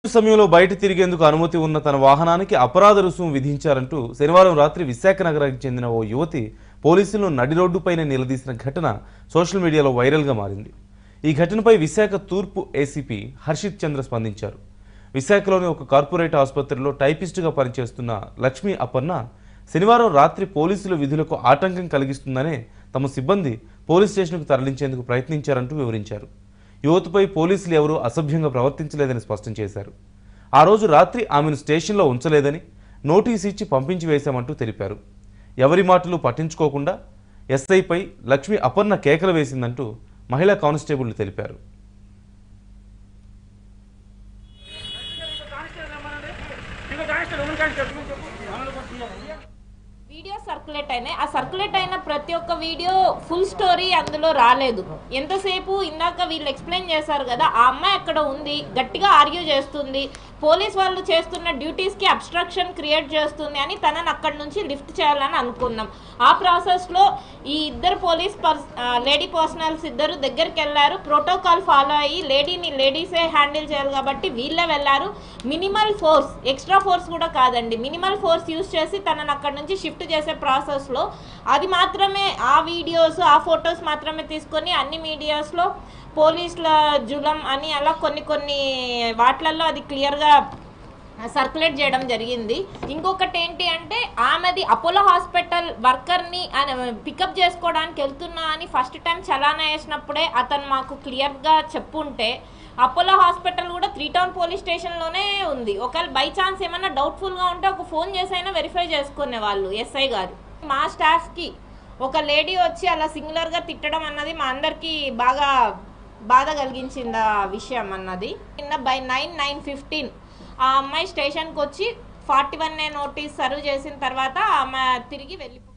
సమయంలో బయట తిరిగేందుకు అనుమతి ఉన్న తన వాహనానికి అపరాధ రుసుము విధించారంటూ శనివారం రాత్రి విశాఖ నగరానికి చెందిన ఓ యువతి పోలీసులను నడి రోడ్డుపైన నిలదీసిన ఘటన సోషల్ మీడియాలో వైరల్గా మారింది ఈ ఘటనపై విశాఖ తూర్పు ఏసీపీ హర్షిత్ చంద్ర స్పందించారు విశాఖలోని ఒక కార్పొరేట్ ఆసుపత్రిలో టైపిస్టుగా పనిచేస్తున్న లక్ష్మీ అపర్ణ శనివారం రాత్రి పోలీసుల విధులకు ఆటంకం కలిగిస్తుందనే తమ సిబ్బంది పోలీస్ స్టేషన్కు తరలించేందుకు ప్రయత్నించారంటూ వివరించారు యువతపై పోలీసులు ఎవరూ అసభ్యంగా ప్రవర్తించలేదని స్పష్టం చేశారు ఆ రోజు రాత్రి ఆమెను స్టేషన్లో ఉంచలేదని నోటీస్ ఇచ్చి పంపించి వేశామంటూ తెలిపారు ఎవరి మాటలు పట్టించుకోకుండా ఎస్ఐపై లక్ష్మి అపర్ణ కేకలు వేసిందంటూ మహిళా కానిస్టేబుల్ తెలిపారు వీడియో సర్క్యులేట్ అయినాయి ఆ సర్క్యులేట్ అయిన ప్రతి ఒక్క వీడియో ఫుల్ స్టోరీ అందులో రాలేదు ఎంతసేపు ఇందాక వీళ్ళు ఎక్స్ప్లెయిన్ చేశారు కదా ఆ అమ్మాయి అక్కడ ఉంది గట్టిగా ఆర్గ్యూ చేస్తుంది పోలీస్ వాళ్ళు చేస్తున్న డ్యూటీస్కి అబ్స్ట్రక్షన్ క్రియేట్ చేస్తుంది అని తనని అక్కడి నుంచి లిఫ్ట్ చేయాలని అనుకున్నాం ఆ ప్రాసెస్లో ఈ ఇద్దరు పోలీస్ పర్స్ లేడీ పర్సనల్స్ ఇద్దరు దగ్గరికి వెళ్ళారు ప్రోటోకాల్ ఫాలో అయ్యి లేడీని లేడీసే హ్యాండిల్ చేయాలి కాబట్టి వీళ్ళే వెళ్ళారు మినిమల్ ఫోర్స్ ఎక్స్ట్రా ఫోర్స్ కూడా కాదండి మినిమల్ ఫోర్స్ యూస్ చేసి తనని అక్కడ నుంచి షిఫ్ట్ చేసే ప్రాసెస్లో అది మాత్రమే ఆ వీడియోస్ ఆ ఫొటోస్ మాత్రమే తీసుకొని అన్ని మీడియాస్లో పోలీసుల జులం అని అలా కొన్ని కొన్ని వాటిలలో అది క్లియర్గా సర్క్యులేట్ చేయడం జరిగింది ఇంకొకటి ఏంటి అంటే ఆమెది అపోలో హాస్పిటల్ వర్కర్ని పికప్ చేసుకోవడానికి వెళ్తున్నా అని ఫస్ట్ టైం చలానా వేసినప్పుడే అతను మాకు క్లియర్గా చెప్పుంటే అపోలో హాస్పిటల్ కూడా త్రీ టౌన్ పోలీస్ స్టేషన్లోనే ఉంది ఒకవేళ బై ఛాన్స్ ఏమైనా డౌట్ఫుల్గా ఉంటే ఒక ఫోన్ చేసి అయినా వెరిఫై చేసుకునే వాళ్ళు ఎస్ఐ గారు మా స్టాఫ్కి ఒక లేడీ వచ్చి అలా సింగులర్గా తిట్టడం అన్నది మా అందరికీ బాగా బాధ కలిగించింది ఆ విషయం అన్నది నిన్న బై నైన్ నైన్ ఫిఫ్టీన్ ఆ అమ్మాయి స్టేషన్కి వచ్చి ఫార్టీ వన్ నోటీస్ సర్వ్ చేసిన తర్వాత ఆమె తిరిగి వెళ్ళిపో